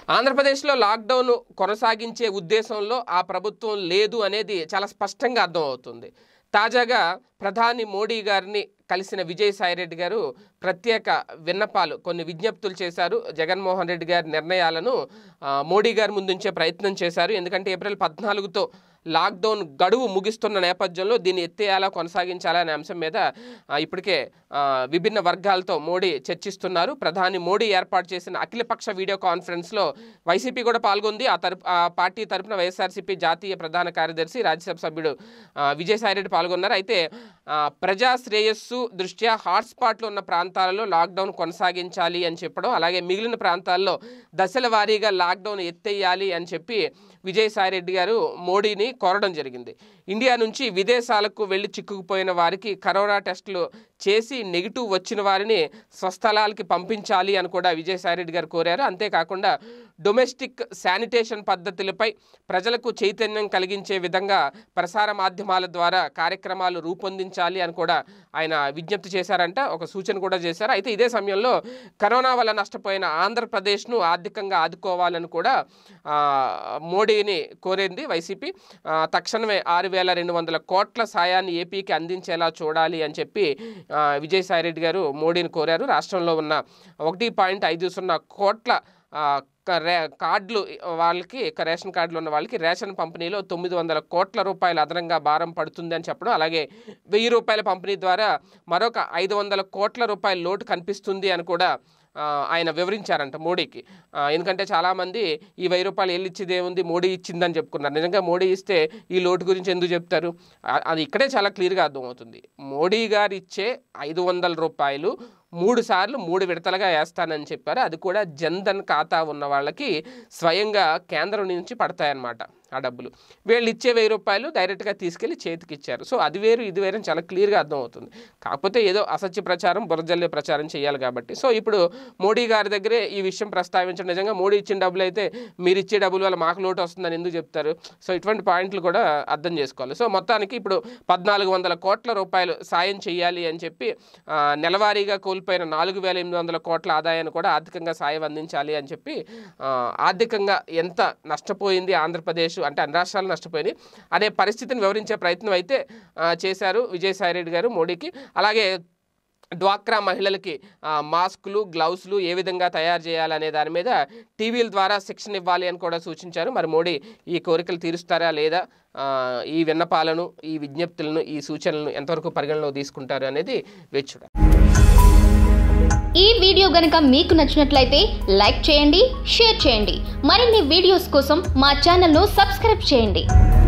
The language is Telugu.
ఆంధ్రప్రదేశ్లో లాక్డౌన్ కొనసాగించే ఉద్దేశంలో ఆ ప్రభుత్వం లేదు అనేది చాలా స్పష్టంగా అర్థమవుతుంది తాజాగా ప్రధాని మోడీ గారిని కలిసిన విజయసాయిరెడ్డి గారు ప్రత్యేక విన్నపాలు కొన్ని విజ్ఞప్తులు చేశారు జగన్మోహన్ రెడ్డి గారి నిర్ణయాలను ఆ, మోడీ గారి ముందుంచే ప్రయత్నం చేశారు ఎందుకంటే ఏప్రిల్ పద్నాలుగుతో లాక్డౌన్ గడువు ముగిస్తున్న నేపథ్యంలో దీన్ని ఎత్తేయాలా కొనసాగించాలా అనే అంశం మీద ఆ, ఇప్పటికే ఆ, విభిన్న వర్గాలతో మోడీ చర్చిస్తున్నారు ప్రధాని మోడీ ఏర్పాటు చేసిన అఖిలపక్ష వీడియో కాన్ఫరెన్స్లో వైసీపీ కూడా పాల్గొంది ఆ తరపు ఆ పార్టీ తరపున వైఎస్ఆర్సీపీ జాతీయ ప్రధాన కార్యదర్శి రాజ్యసభ సభ్యుడు ఆ, విజయసాయిరెడ్డి పాల్గొన్నారు అయితే ఆ, ప్రజా శ్రేయస్సు దృష్ట్యా హాట్స్పాట్లు ఉన్న ప్రాంతాలలో లాక్డౌన్ కొనసాగించాలి అని చెప్పడం అలాగే మిగిలిన ప్రాంతాల్లో దశల వారీగా లాక్డౌన్ ఎత్తేయాలి అని చెప్పి విజయసాయిరెడ్డి గారు మోడీని కోరడం జరిగింది ఇండియా నుంచి విదేశాలకు వెళ్ళి చిక్కుకుపోయిన వారికి కరోనా టెస్టులు చేసి నెగిటివ్ వచ్చిన వారిని స్వస్థలాలకి పంపించాలి అని కూడా విజయసాయిరెడ్డి గారు కోరారు అంతేకాకుండా డొమెస్టిక్ శానిటేషన్ పద్ధతులపై ప్రజలకు చైతన్యం కలిగించే విధంగా ప్రసార మాధ్యమాల ద్వారా కార్యక్రమాలు రూపొందించాలి అని కూడా ఆయన విజ్ఞప్తి చేశారంట ఒక సూచన కూడా చేశారు అయితే ఇదే సమయంలో కరోనా వల్ల నష్టపోయిన ఆంధ్రప్రదేశ్ను ఆర్థికంగా ఆదుకోవాలని కూడా ఆ, మోడీని కోరింది వైసీపీ ఆ, తక్షణమే ఆరు వేల రెండు వందల కోట్ల సాయాన్ని ఏపీకి అందించేలా చూడాలి అని చెప్పి ఆ, విజయసాయిరెడ్డి గారు మోడీని కోరారు రాష్ట్రంలో ఉన్న ఒకటి పాయింట్ ఐదు సున్నా కోట్ల ఆ, క- రే కార్డులు వాళ్ళకి ఇక రేషన్ కార్డులు ఉన్న వాళ్ళకి రేషన్ పంపిణీలో తొమ్మిది వందల కోట్ల రూపాయలు అదనంగా భారం పడుతుంది అని చెప్పడం అలాగే వెయ్యి రూపాయల పంపిణీ ద్వారా మరొక ఐదు వందల కోట్ల రూపాయల లోటు కనిపిస్తుంది అని కూడా ఆ, ఆయన వివరించారంట మోడీకి ఆ, ఎందుకంటే చాలామంది ఈ వెయ్యి రూపాయలు ఎల్లు ఇచ్చేది ఏముంది మోడీ ఇచ్చిందని చెప్పుకున్నారు నిజంగా మోడీ ఇస్తే ఈ లోటు గురించి ఎందుకు చెప్తారు ఆ- అది ఇక్కడే చాలా క్లియర్గా అర్థమవుతుంది మోడీ గారు ఇచ్చే ఐదు వందల రూపాయలు మూడు సార్లు మూడు విడతలుగా వేస్తానని చెప్పారు అది కూడా జన్ధన్ ఖాతా ఉన్న వాళ్ళకి స్వయంగా కేంద్రం నుంచి పడతాయన్నమాట ఆ డబ్బులు వీళ్ళు ఇచ్చే వెయ్యి రూపాయలు డైరెక్ట్గా తీసుకెళ్లి చేతికి ఇచ్చారు సో అది వేరు ఇది వేరు అని చాలా క్లియర్గా అర్థమవుతుంది కాకపోతే ఏదో అసత్య ప్రచారం బురజల్లే ప్రచారం చేయాలి కాబట్టి సో ఇప్పుడు మోడీ గారి దగ్గరే ఈ విషయం ప్రస్తావించడం నిజంగా మోడీ ఇచ్చిన డబ్బులు అయితే మీరు ఇచ్చే డబ్బుల వల్ల మాకు లోటు వస్తుందని ఎందుకు చెప్తారు సో ఇటువంటి పాయింట్లు కూడా అర్థం చేసుకోవాలి సో మొత్తానికి ఇప్పుడు పద్నాలుగు వందల కోట్ల రూపాయలు సాయం చేయాలి అని చెప్పి ఆ, నెలవారీగా కోల్పోయిన నాలుగు వేల ఎనిమిది వందల కోట్ల ఆదాయాన్ని కూడా ఆర్థికంగా సాయం అందించాలి అని చెప్పి ఆ, ఆర్థికంగా ఎంత నష్టపోయింది ఆంధ్రప్రదేశ్ అంటే అన్ని రాష్ట్రాలు నష్టపోయినాయి అనే పరిస్థితిని వివరించే ప్రయత్నం అయితే ఆ, చేశారు విజయసాయిరెడ్డి గారు మోడీకి అలాగే డ్వాక్రా మహిళలకి ఆ, మాస్కులు గ్లౌస్లు ఏ విధంగా తయారు చేయాలనే దాని మీద టీవీల ద్వారా శిక్షణ ఇవ్వాలి అని కూడా సూచించారు మరి మోడీ ఈ కోరికలు తీరుస్తారా లేదా ఆ, ఈ విన్నపాలను ఈ విజ్ఞప్తులను ఈ సూచనలను ఎంతవరకు పరిగణలోకి తీసుకుంటారు అనేది వేచి చూడాలి ఈ వీడియో గనుక మీకు నచ్చినట్లయితే లైక్ చేయండి షేర్ చేయండి మరిన్ని వీడియోస్ కోసం మా ఛానల్ను సబ్స్క్రైబ్ చేయండి